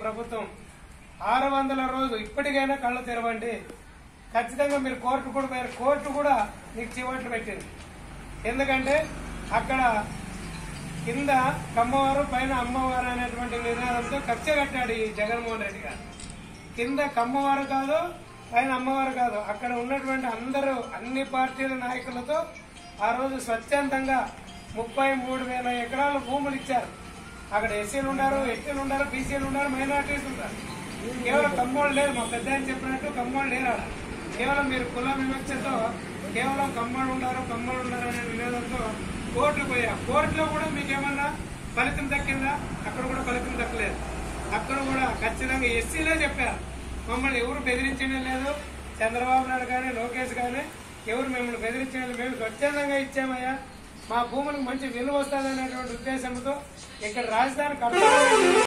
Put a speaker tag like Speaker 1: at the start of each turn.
Speaker 1: ప్రభుత్వం ఆరు వందల రోజు ఇప్పటికైనా కళ్ళు తెరవండి ఖచ్చితంగా మీరు కోర్టు కూడా పోయారు కోర్టు కూడా మీకు చివట్లు పెట్టింది ఎందుకంటే అక్కడ కింద కమ్మవారు పైన అమ్మవారు అనేటువంటి నినాదంతో కచ్చ కట్టాడు ఈ జగన్మోహన్ రెడ్డి గారు కింద కమ్మవారు కాదు పైన అమ్మవారు కాదు అక్కడ ఉన్నటువంటి అందరూ అన్ని పార్టీల నాయకులతో ఆ రోజు స్వచ్ఛందంగా ముప్పై మూడు వేల ఎకరాల భూములు ఇచ్చారు అక్కడ ఎస్సీలు ఉన్నారు ఎస్టీలు ఉన్నారు బీసీలు ఉన్నారు మైనార్టీస్ ఉన్నారు కేవలం కమ్మోళ్ళు లేరు మా పెద్ద ఆయన చెప్పినట్టు కమ్మోళ్ళు లేరు ఆడ కేవలం మీరు కుల వివక్షతో కేవలం కమ్మోళ్ళు ఉన్నారు కమ్మోళ్ళు ఉన్నారు అనే వినోదంతో కోర్టులు పోయా కోర్టులో కూడా మీకేమన్నా ఫలితం దక్కిందా అక్కడ కూడా ఫలితం దక్కలేదు అక్కడ కూడా ఖచ్చితంగా ఎస్సీలే చెప్పారు మమ్మల్ని ఎవరు బెదిరించడం లేదు చంద్రబాబు నాయుడు కానీ లోకేష్ కానీ ఎవరు మిమ్మల్ని బెదిరించడం లేదు. మేము స్వచ్ఛందంగా ఇచ్చామయ్యా మా భూములకు మంచి విలువ వస్తుంది అనేటువంటి ఉద్దేశంతో ఇక్కడ రాజధాని కట్టాలని